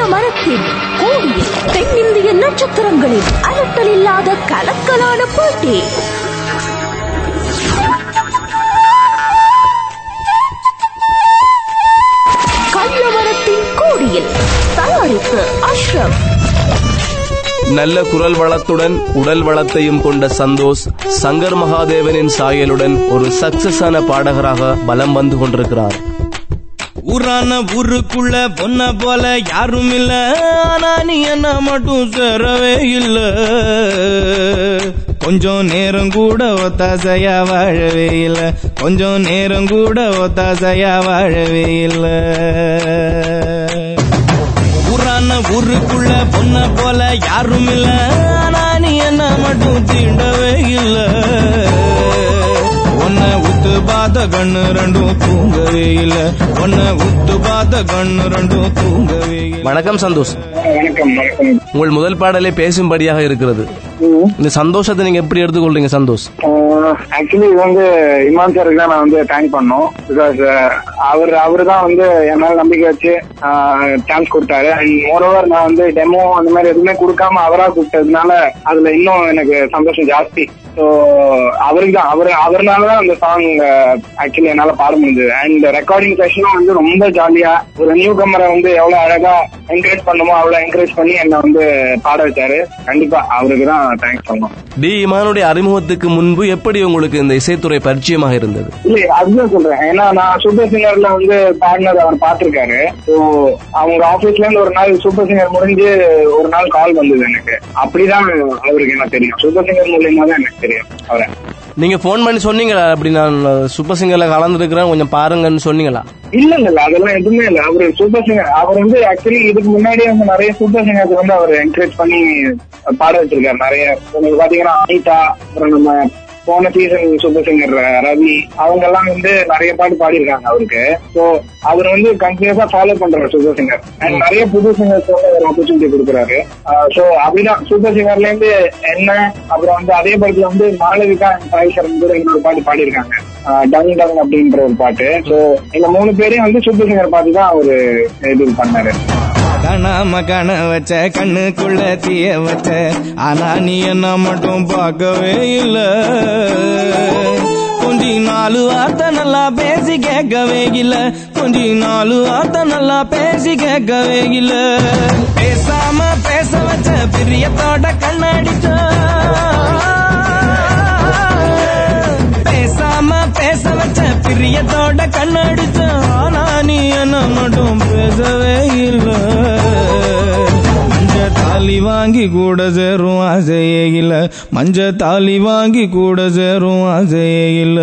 மரத்தின் கோடியில் தென்னிந்திய நட்சத்திரங்களின் அலட்டல் இல்லாத கலக்கலான போட்டி கள்ளமரத்தின் கோடியில் தயாரிப்பு அஷ்ரப் நல்ல குரல் வளத்துடன் உடல் வளத்தையும் கொண்ட சந்தோஷ் சங்கர் மகாதேவனின் சாயலுடன் ஒரு சக்சஸான பாடகராக பலம் வந்து கொண்டிருக்கிறார் ஊரான ஊருக்குள்ள பொண்ண போல யாரும் இல்ல ஆனா நீ என்ன மட்டும் சேரவே இல்ல கொஞ்சம் நேரம் கூட ஒத்தாசையா வாழவே இல்ல கொஞ்சம் நேரம் கூட ஒத்தாசையா வாழவே இல்ல ஊரான ஊருக்குள்ள பொண்ண போல யாரும் இல்ல ஆனா நீ என்ன மட்டும் தீண்டவே இல்ல உன்னை உத்து பார்த்த கண்ணு ரெண்டும் தூங்கவே இல்ல உன்னை உத்து பார்த்த கண்ணு ரெண்டும் தூங்கவே இல்ல வணக்கம் சந்தோஷ் வணக்கம் வணக்கம் உங்கள் முதல் பாடலே பேசும்படியாக இருக்கிறது இந்த சந்தோஷத்தை நீங்க எப்படி எடுத்துக்கொள்றீங்க சந்தோஷ் ஆக்சுவலி இது வந்து இமான் சாருக்கு தான் நான் வந்து தேங்க் பண்ணோம் பிகாஸ் அவர் அவரு தான் வந்து என் மேல நம்பிக்கை வச்சு சான்ஸ் கொடுத்தாரு அண்ட் மோரோவர் நான் வந்து டெமோ அந்த மாதிரி எதுவுமே கொடுக்காம அவரா கூப்பிட்டதுனால அதுல இன்னும் எனக்கு சந்தோஷம் ஜாஸ்தி ஸோ அவருக்கு தான் அவர் அவர்னால தான் அந்த சாங் ஆக்சுவலி என்னால பாட முடிஞ்சது அண்ட் ரெக்கார்டிங் செஷனும் வந்து ரொம்ப ஜாலியா ஒரு நியூ கம்மரை வந்து எவ்வளவு அழகா என்கரேஜ் பண்ணுமோ அவ்வளவு என்கரேஜ் பண்ணி என்னை வந்து பாட வச்சாரு கண்டிப்பா அவருக்கு தான் தேங்க்ஸ் பண்ணோம் டி இமானுடைய அறிமுகத்துக்கு முன்பு எப்படி உங்களுக்கு இந்த இசைத்துறை பரிச்சயமாக இருந்தது இல்ல அதுதான் சொல்றேன் ஏன்னா நான் சூப்பர் சிங்கர்ல வந்து பாடினது அவர் பாத்திருக்காரு ஸோ அவங்க ஆபீஸ்ல இருந்து ஒரு நாள் சூப்பர் சிங்கர் முடிஞ்சு ஒரு நாள் கால் வந்தது எனக்கு அப்படிதான் அவருக்கு என்ன தெரியும் சூப்பர் சிங்கர் மூலியமா தான் எனக்கு தெரியும் அவரை நீங்க ஃபோன் பண்ணி சொன்னீங்களா அப்படி நான் சூப்பர் சிங்கர்ல கலந்துருக்கிறேன் கொஞ்சம் பாருங்கன்னு சொன்னீங்களா இல்ல இல்ல இல்ல அதெல்லாம் எதுவுமே இல்ல அவரு சூப்பர் சிங்கர் அவர் வந்து ஆக்சுவலி இதுக்கு முன்னாடியே வந்து நிறைய சூப்பர் சிங்கர்ஸ் வந்து அவர் என்கரேஜ் பண்ணி பாட வச்சிருக்காரு நிறைய உங்களுக்கு பாத்தீங்கன்னா அனிதா அப்புறம் நம்ம போன சீசன் சூப்பர் சிங்கர் ரவி அவங்க எல்லாம் வந்து நிறைய பாட்டு பாடியிருக்காங்க அவருக்கு சோ அவர் வந்து கண்டினியூஸா ஃபாலோ பண்றாரு சூப்பர் சிங்கர் அண்ட் நிறைய புது சிங்கர்ஸ் வந்து ஒரு ஆப்பர்ச்சுனிட்டி கொடுக்குறாரு சோ அப்படிதான் சூப்பர் சிங்கர்ல இருந்து என்ன அப்புறம் வந்து அதே படத்துல வந்து மாளவிகா அண்ட் சாய்சரன் கூட இன்னொரு பாட்டு பாடியிருக்காங்க டங் டங் அப்படின்ற ஒரு பாட்டு சோ இந்த மூணு பேரையும் வந்து சூப்பர் சிங்கர் பார்த்து தான் அவரு இது பண்ணாரு காணாம காண வச்ச கண்ணுக்குள்ள தீய வச்ச ஆனா நீ என்ன மட்டும் பார்க்கவே இல்ல கொஞ்சி நாலு வார்த்தை நல்லா பேசி கேட்கவே இல்ல கொஞ்சி நாலு வார்த்தை நல்லா பேசி கேட்கவே இல்ல பேசாம பேச வச்ச பிரியத்தோட கண்ணடிச்ச பேசாம பேச வச்ச பிரியத்தோட கண்ணடிச்ச ஆனா நீ என்ன மட்டும் பேசவே இல்ல மஞ்ச தாலி வாங்கி கூட சேரும் ஆசையே இல்ல மஞ்ச தாலி வாங்கி கூட சேரும் ஆசையே இல்ல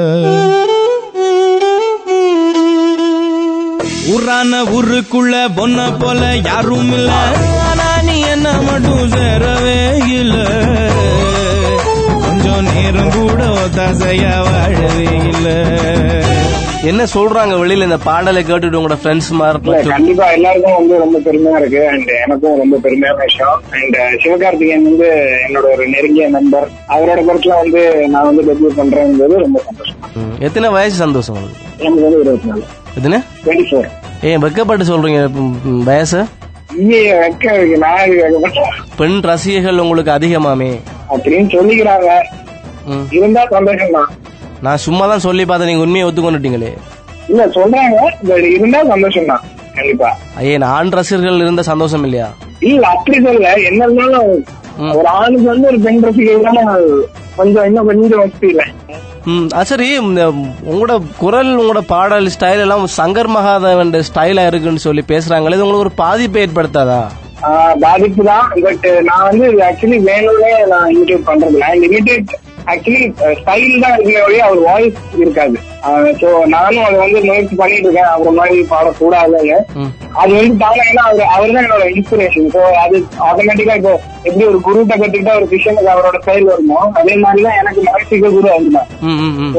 ஊரான ஊருக்குள்ள பொண்ண போல யாரும் இல்ல ஆனா நீ என்ன மட்டும் சேரவே இல்ல கொஞ்சம் நேரம் கூட ஒத்தாசையா வாழவே இல்ல என்ன சொல்றாங்க வெளியில இந்த பாடலை கேட்டுட்டு உங்களோட ஃப்ரெண்ட்ஸ் இல்ல மாதிரி கண்டிப்பா எல்லாருக்கும் வந்து ரொம்ப பெருமையா இருக்கு அண்ட் எனக்கும் ரொம்ப பெருமையான விஷயம் அண்ட் சிவகார்த்திகேயன் வந்து என்னோட ஒரு நெருங்கிய நண்பர் அவரோட படத்துல வந்து நான் வந்து டெபியூ பண்றேங்கிறது ரொம்ப சந்தோஷம் ம், எத்தனை வயசு சந்தோஷம் உங்களுக்கு எனக்கு வந்து இருபத்தி நாலு எத்தனை டுவெண்ட்டி ஃபோர் ஏன் வெக்கப்பட்டு சொல்றீங்க ம், ம், வயசு இங்கே வைக்க இருக்கு நான் எதுக்கு வைக்கப்பட்டேன்? பெண் ரசிகைகள் உங்களுக்கு அதிகமாமே அப்படின்னு சொல்லிக்கிறாங்க ம். இருந்தா சந்தோஷம் தான் நான் சும்மா தான் சொல்லி பார்த்தேன் நீங்க உண்மையை ஒத்துக்கொண்டுட்டீங்களே இல்ல சொல்றாங்க பட் இருந்தா சந்தோஷம் தான் கண்டிப்பா ஐயே ஆண் ரசிகர்கள் இருந்த சந்தோஷம் இல்லையா இல்ல அப்படி சொல்ல என்ன இருந்தாலும் ஒரு ஆணுக்கு வந்து ஒரு பெண் ரசிகை கொஞ்சம் இன்னும் கொஞ்சம் வசதி இல்லை ம் அது சரி இந்த உங்களோட குரல் உங்களோட பாடல் ஸ்டைல் எல்லாம் சங்கர் மகாதேவன் ஸ்டைலா இருக்குன்னு சொல்லி பேசுறாங்களே இது உங்களுக்கு ஒரு பாதிப்பை ஏற்படுத்தாதா ஆஹ் பாதிப்பு தான் பட் நான் வந்து ஆக்சுவலி வேணும்னே நான் இமிடேட் பண்றது இல்லை அண்ட் இமிடேட் ஆக்சுவலி ஸ்டைல் தான் இருக்குமே ஒழிய அவர் வாய்ஸ் இருக்காது ஸோ நானும் அதை வந்து முயற்சி பண்ணிட்டு இருக்கேன் அவரை மாதிரி பாடக்கூடாதுன்னு ம். அது வந்து தானே ஏன்னா அவர் அவர் தான் என்னோட இன்ஸ்பிரேஷன் ஸோ அது ஆட்டோமேட்டிக்கா இப்போ எப்படி ஒரு குருட்ட கத்துக்கிட்டா ஒரு கிருஷ்ணனுக்கு அவரோட ஸ்டைல் வருமோ அதே மாதிரி தான் எனக்கு மனசுக்கு குரு அவர் தான் ம் ம் ம் ஸோ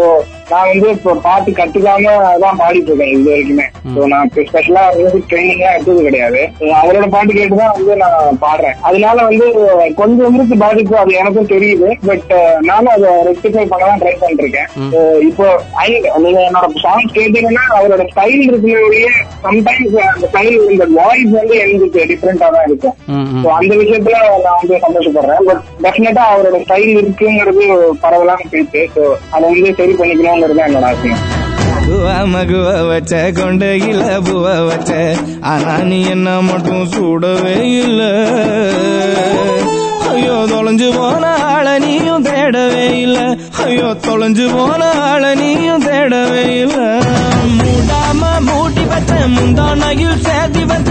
நான் வந்து இப்போ பாட்டு கத்துக்காம தான் பாடிட்டு இருக்கேன் இது வரைக்குமே ஸோ நான் ஸ்பெஷலா மியூசிக் ட்ரைனிங்கா எடுத்தது கிடையாது So, அவரோட பாட்டு கேட்டுதான் வந்து நான் பாடுறேன் அதனால வந்து கொஞ்சம் இருக்கு பாதிப்பு அது எனக்கும் தெரியுது பட் நானும் அதை ரெக்டிஃபை பண்ண தான் ட்ரை பண்ணிட்டு இருக்கேன் So, இப்போ I நீங்க என்னோட சாங்ஸ் கேட்டீங்கன்னா அவரோட ஸ்டைல் இருக்கிற சம்டைம்ஸ் அந்த ஸ்டைல் இந்த வாய்ஸ் வந்து எனக்கு டிஃப்ரெண்டா தான் இருக்கும் ம், ம். So, அந்த விஷயத்துல நான் வந்து சந்தோஷப்படுறேன் பட் டெஃபினட்டா அவரோட ஸ்டைல் இருக்குங்கிறது பரவலான பேச்சு ஸோ அதை வந்து சரி பண்ணிக்கணுங்கிறது தான் என்னோட ஆசையம் குவா மகுவ வச்ச கொண்டையில புவ வச்ச ஆனா நீ என்ன மட்டும் சூடவே இல்ல ஐயோ தொலைஞ்சு போன ஆள நீயும் தேடவே இல்ல ஐயோ தொலைஞ்சு போன ஆள நீயும் தேடவே இல்ல மூடாம மூட்டி வச்ச முந்தானையில் சேர்த்தி வச்ச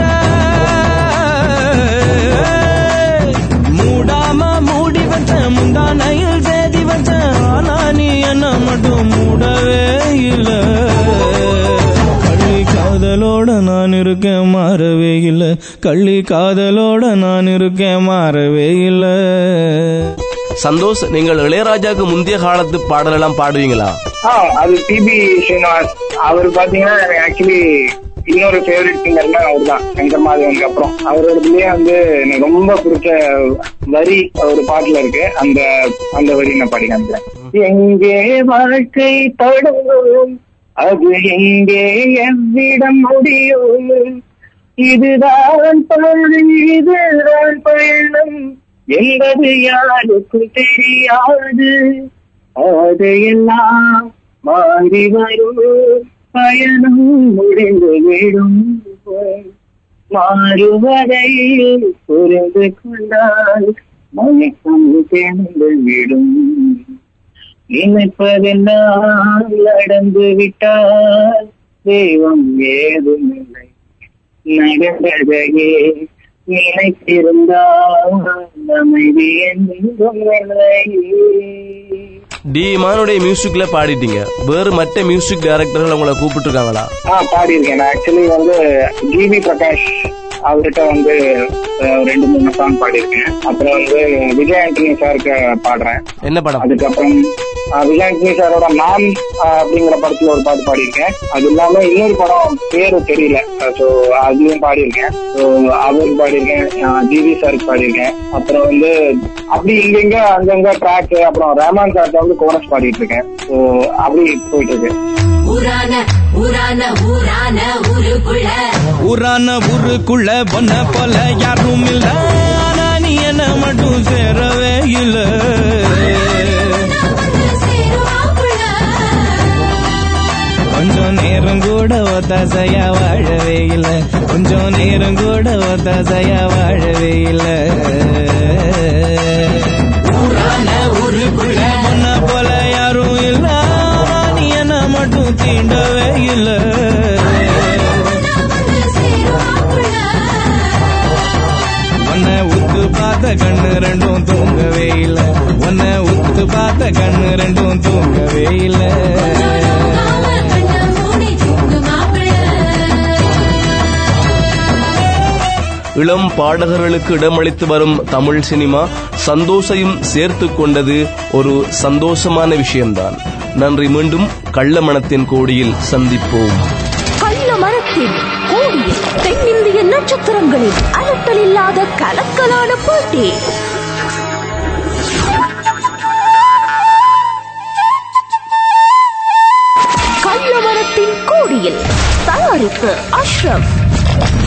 மூடாம மூடி வச்ச முந்தானையில் சேர்த்தி வச்ச ஆனா நீ என்ன மட்டும் மூடவே இல்ல கள்ளி காதலோட நான் இருக்கேன் மாறவே இல்ல கள்ளி காதலோட நான் இருக்கேன் மாறவே இல்ல சந்தோஷ் நீங்கள் இளையராஜாக்கு முந்தைய காலத்து பாடலெல்லாம் பாடுவீங்களா ஆ அது டிபி ஸ்ரீனிவாஸ் அவர் பாத்தீங்கன்னா எனக்கு ஆக்சுவலி இன்னொரு ஃபேவரட் சிங்கர்னா அவர் தான் சங்கர் மாதவனுக்கு அப்புறம் அவரோடதுலயே வந்து எனக்கு ரொம்ப பிடிச்ச வரி ஒரு பாட்டுல இருக்கு அந்த அந்த வரி நான் பாடி காமிக்கிறேன் எங்கே வாழ்க்கை தொடங்கும் அது எங்கே எவ்விடம் முடியும் இதுதான் பாதை இதுதான் பயணம் என்பது யாருக்கும் தெரியாது அதையெல்லாம் மாறி வரும் பயணம் முடிந்து விடும் மாறுவதை புரிந்து கொண்டால் மயக்கம் தேர்ந்து விடும் நினைப்பதெல்லாம் நடந்து விட்டால் தெய்வம் ஏதுமில்லை நடந்ததையே நினைத்திருந்தால் அமைதி என்றும் இல்லை டி மானுடைய மியூசிக்ல பாடிட்டீங்க வேறு மற்ற மியூசிக் டைரக்டர்கள் உங்களை கூப்பிட்டு இருக்காங்களா ஆ பாடியிருக்கேன் நான் ஆக்சுவலி வந்து ஜிவி பிரகாஷ் அவர்கிட்ட வந்து அஹ், ரெண்டு மூணு சாங் பாடியிருக்கேன் அப்புறம் வந்து விஜய் ஆண்டனி சாருக்கு பாடுறேன் என்ன படம் அதுக்கப்புறம் அஹ், விஜய் ஆண்டனி சாரோட நான் அஹ், அப்படிங்கிற படத்துல ஒரு பாட்டு பாடியிருக்கேன் அது இல்லாம இன்னொரு படம் பேரு தெரியல ஸோ அதுவும் பாடியிருக்கேன் ஸோ அவருக்கு பாடியிருக்கேன் ஜிவி சாருக்கு பாடியிருக்கேன் அப்புறம் வந்து அப்படி இங்கங்க அங்கங்க ட்ராக் அப்புறம் ரஹ்மான் சார்ட்ட வந்து கோரஸ் பாடிட்டு இருக்கேன் ஸோ அப்படி போயிட்டு இருக்கு ஊரான ஊரான ஊரான ஊருக்குள்ள ஊரான ஊருக்குள்ள பொண்ண போல யாரும் இல்ல ஆனா நீ என்ன மட்டும் சேரவே இல்ல வந்து சேருவாக்குள்ள கொஞ்சம் நேரம் கூட ஒத்தாசையா வாழவே இல்ல கொஞ்சம் நேரம் கூட ஒத்தாசையா வாழவே இல்ல ஊரான ஊருக்குள்ள பொண்ண போல யாரும் இல்ல ஆனா நீ என்ன மட்டும் தீண்டவே இல்ல வந்து சேருவாக்குள்ள உன்னை உத்து பார்த்த கண்ணு ரெண்டும் தூங்கவே இல்ல உன்னை உத்து பார்த்த கண்ணு ரெண்டும் தூங்கவே இல்ல நாம கண்ண மூடி தூங்கு மாப்பிள்ள இளம் பாடகர்களுக்கு இடமளித்து வரும் தமிழ் சினிமா சந்தோஷையும் சேர்த்து கொண்டது ஒரு சந்தோஷமான விஷயம்தான் நன்றி மீண்டும் கள்ளமணத்தின் கோடியில் சந்திப்போம் கள்ள மரத்தின் கோடியில் தென்னிந்திய நட்சத்திரங்களின் அலட்டல் இல்லாத கலக்கலான போட்டி கள்ள மரத்தின் கோடியில் தயாரிப்பு அஷ்ரப்